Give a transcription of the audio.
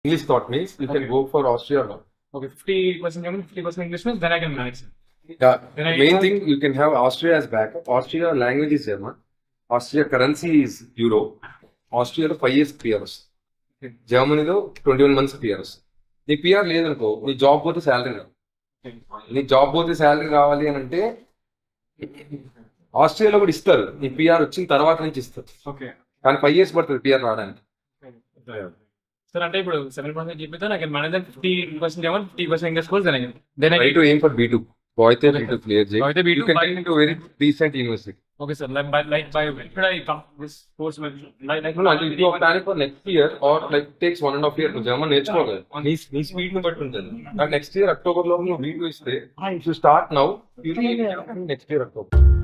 English thought means you can Okay. go for Austria now. Okay, 50% German, 50% English means then I can manage. Yeah. Then I Main have- thing you can have Austria as backup. Austria language is German. Austria currency is euro. ఆస్ట్రియాలో five years PR వస్తుంది జర్మనీలో twenty one months PR వస్తుంది నీ PR లేదనుకో నీ job పోతే salary రావు నీ job పోతే శాలరీ రావాలి అని అంటే ఆస్ట్రియాలో కూడా ఇస్తారు నీ పిఆర్ వచ్చిన తర్వాత నుంచి ఇస్తారు ఓకే కానీ ఫైవ్ ఇయర్స్ పడుతుంది పిఆర్ రావడానికి సార్ అంటే ఇప్పుడు సెవెన్ పర్సెంట్ చెప్పితే నాకు manage fifty percent German fifty percent English course then then try to aim for B two అయితే బీ టూ క్లియర్ చేయి అయితే B2 you can take to very decent university okay sir like by like by when should I come this course with like like No, no, you are planning for next year or like takes one and a half year నువ్వు జర్మన్ నేర్చుకోవాలి నీ నీ speed ని బట్టి ఉంటుంది next year October లో నువ్వు బీ టూ ఇస్తే you start now next year October